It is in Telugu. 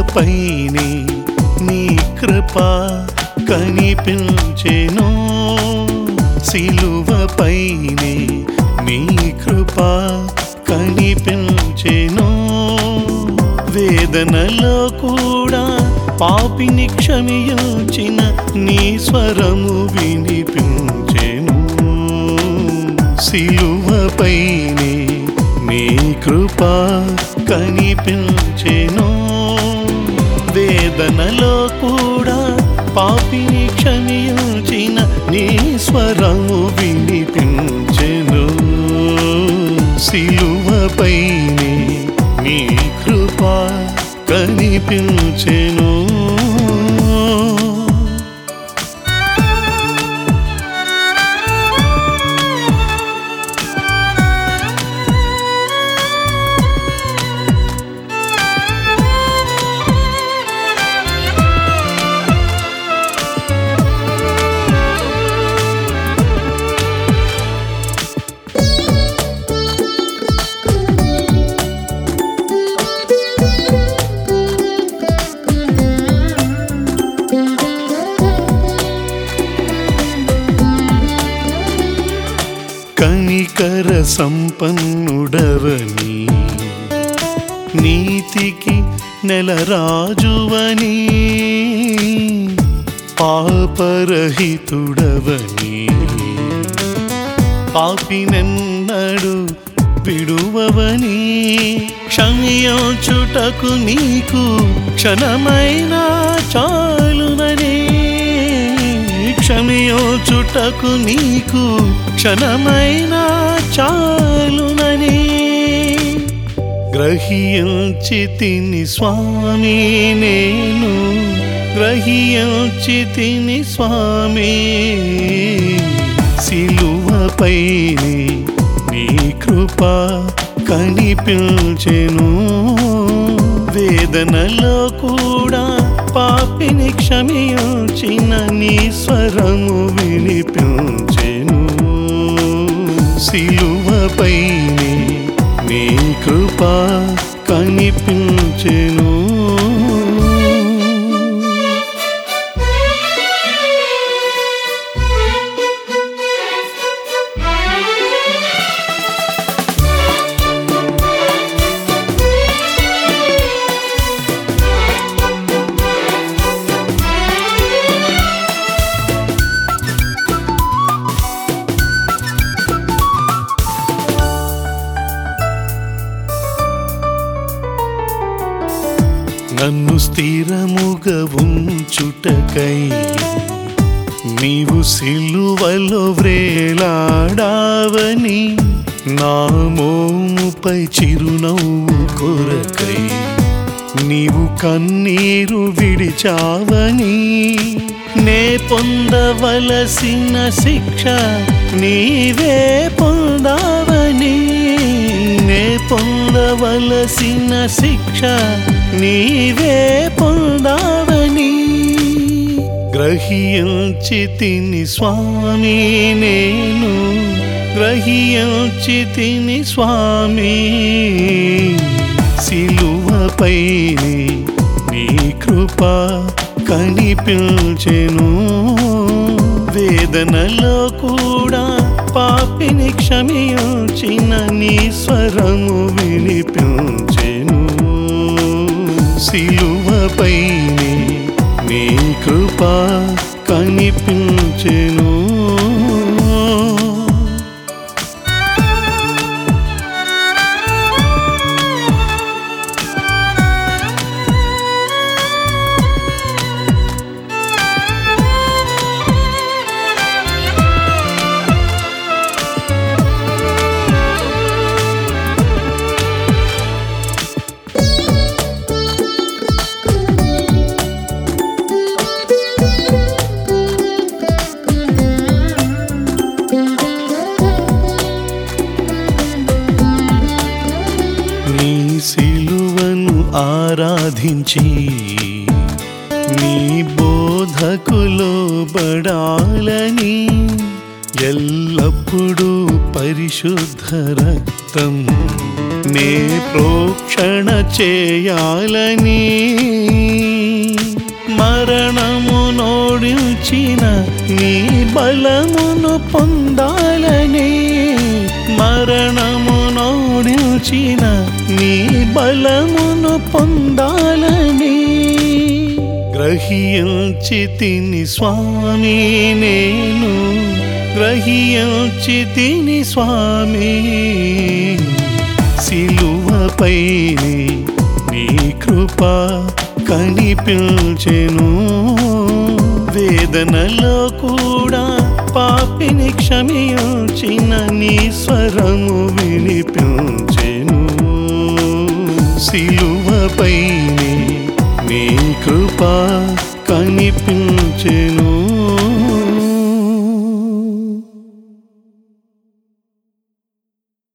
సిలువపైనే నీ కృప కనిపించెను సిలువపైనే నీ కృప కనిపించెను వేదనలో కూడా పాపిని క్షమించిన నీ స్వరము వినిపించెను సిలువపైనే నీ కృప కనిపించెను వేదనలో కూడా పాపిని క్షమించిన నీ స్వరము వినిపించెను సిలువపైనే నీ కృప కనిపించెను కనికర సంపన్నుడవని నీతికి నెలరాజువని పాపరహితుడవని పాపినెన్నడు విడువవని క్షమించుటకు నీకు క్షణమైన చాలునని క్షమించుటకు నీకు క్షణమైన చాలునని గ్రహించి తిని స్వామి నేను గ్రహించి తిని స్వామి సిలువపైనే నీ కృప కనిపించెను వేదనలో కూడా పాపిని క్షమించిన నీ స్వరము వినిపించెను సిలువపైనే నీ కృప కనిపించెను నన్ను స్థిరముగా ఉంచుటకై నీవు సిలువలో వ్రేలాడావని నా మోముపై చిరునవ్వు కొరకై నీవు కన్నీరు విడిచావని నే పొందవలసిన శిక్ష నీవే పొందావని నే పొందవలసిన శిక్ష నీవే పొందావని గ్రహించి తిని స్వామి నేను గ్రహించి తిని స్వామి సిలువపైనే నీ కృప కనిపించెను వేదనలో కూడా పాపిని క్షమించిన నీ స్వరము వినిపించెను సిలువపైనే నీ కృప కనిపించెను నీ సిలువను ఆరాధించి నీ బోధకులో బడాలని ఎల్లప్పుడూ పరిశుద్ధ రక్తం నే ప్రోక్షణ చేయాలని మరణము నోడించిన నీ బలమును పొందాలని మరణము నోడించిన నీ బలమును పొందాలని గ్రహించి తిని స్వామి నేను గ్రహించి తిని స్వామి సిలువపైనే నీ కృప కనిపించెను వేదనలో కూడా పాపిని క్షమించిన నీ స్వరము వినిపించెను సిలువపైనే నీ కృప కనిపించెను